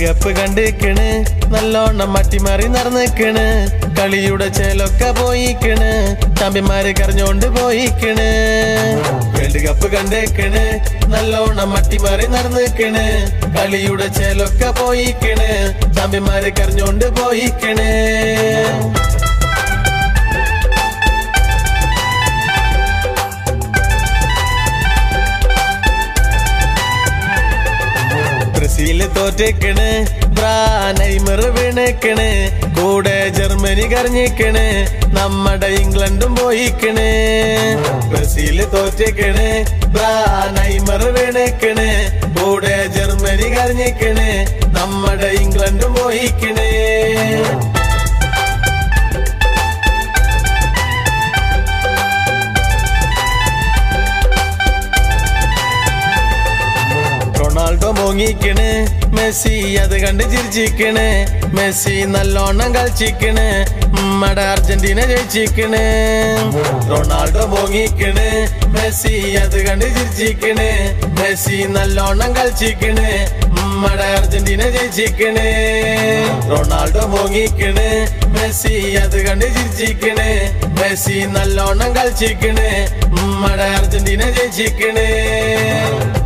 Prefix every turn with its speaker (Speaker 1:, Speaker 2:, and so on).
Speaker 1: cup കണ്ടിക്കണ് നല്ലോണം മട്ടിമാറി നടന്നിക്കണ് കളിയുടെ ചേലൊക്കെ പോയിക്കണ് തമ്പിമാര് കരഞ്ഞോണ്ട് പോയിക്കണ് വേൾഡ് കപ്പ് കണ്ടേക്കണ് നല്ലോണം മട്ടിമാറി നടന്നിക്കണ് കളിയുടെ ചേലൊക്കെ പോയിക്കണ് തമ്പിമാര് കരഞ്ഞോണ്ട് പോയിക്കണ് ബ്രസീല് തോറ്റേക്കണ് ബ്രാനൈമർ വീണേക്കണ് കൂടെ ജർമ്മനി കരഞ്ഞേക്കണ് നമ്മുടെ ഇംഗ്ലണ്ടും പോയിക്കണ് ബ്രസീല് തോറ്റേക്കണ് ബ്രാനൈമർ വീണേക്കണ് കൂടെ ജർമ്മനി കരഞ്ഞേക്കണ് നമ്മുടെ ഇംഗ്ലണ്ടും പോയിക്കണ് റൊണാൾഡോ മോങ്ങിക്കണ് മെസ്സി അത് കണ്ട് ചിരിച്ചിക്കണ് മെസ്സി നല്ലോണം കളിച്ചിക്കണ് നമ്മടെ അർജന്റീന ജയിച്ചിക്കണ് റൊണാൾഡോ മോങ്ങിക്കണ് മെസ്സി അത് കണ്ട് ചിരിച്ചിക്കണ് മെസ്സി നല്ലോണം കളിച്ചിക്കണ് നമ്മടെ അർജന്റീന ജയിച്ചിക്കണ് റൊണാൾഡോ മോങ്ങിക്കണ് മെസ്സി അത് കണ്ട് ചിരിച്ചിക്കണ് മെസ്സി നല്ലോണം കളിച്ചിക്കണ് നമ്മടെ അർജന്റീന ജയിച്ചിക്കണ്